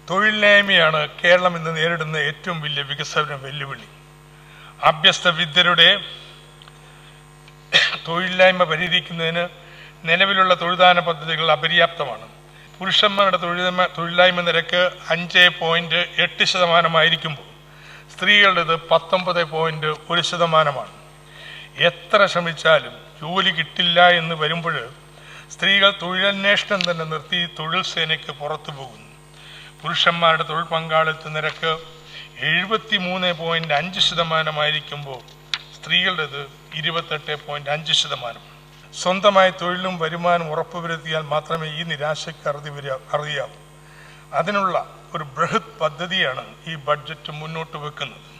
തൊഴിലില്ലായ്മയാണ് കേരളം ഇന്ന് നേരിടുന്ന ഏറ്റവും വലിയ വികസന വെല്ലുവിളി അഭ്യസ്ത വിദ്യരുടെ തൊഴിലില്ലായ്മ പരിഹരിക്കുന്നതിന് നിലവിലുള്ള തൊഴിൽദാന പദ്ധതികൾ അപര്യാപ്തമാണ് പുരുഷന്മാരുടെ തൊഴിലില്ലായ്മ തൊഴിലില്ലായ്മ നിരക്ക് അഞ്ച് പോയിന്റ് എട്ട് ശതമാനമായിരിക്കുമ്പോൾ സ്ത്രീകളുടേത് പത്തൊമ്പത് പോയിന്റ് ഒരു ശതമാനമാണ് എത്ര ശ്രമിച്ചാലും ജോലി കിട്ടില്ല എന്ന് വരുമ്പോൾ സ്ത്രീകൾ തൊഴിലന്വേഷണം തന്നെ നിർത്തി തൊഴിൽ സേനയ്ക്ക് പുറത്തു പോകുന്നു പുരുഷന്മാരുടെ തൊഴിൽ പങ്കാളിത്ത നിരക്ക് എഴുപത്തി മൂന്ന് പോയിന്റ് അഞ്ച് ശതമാനമായിരിക്കുമ്പോൾ സ്ത്രീകളുടേത് ഇരുപത്തെട്ട് പോയിന്റ് അഞ്ച് ശതമാനം സ്വന്തമായി തൊഴിലും വരുമാനം ഉറപ്പുവരുത്തിയാൽ മാത്രമേ ഈ നിരാശയ്ക്ക് അറുതി വരിക അറിയാവൂ അതിനുള്ള ഒരു ബൃഹത് പദ്ധതിയാണ് ഈ ബഡ്ജറ്റ് മുന്നോട്ട് വെക്കുന്നത്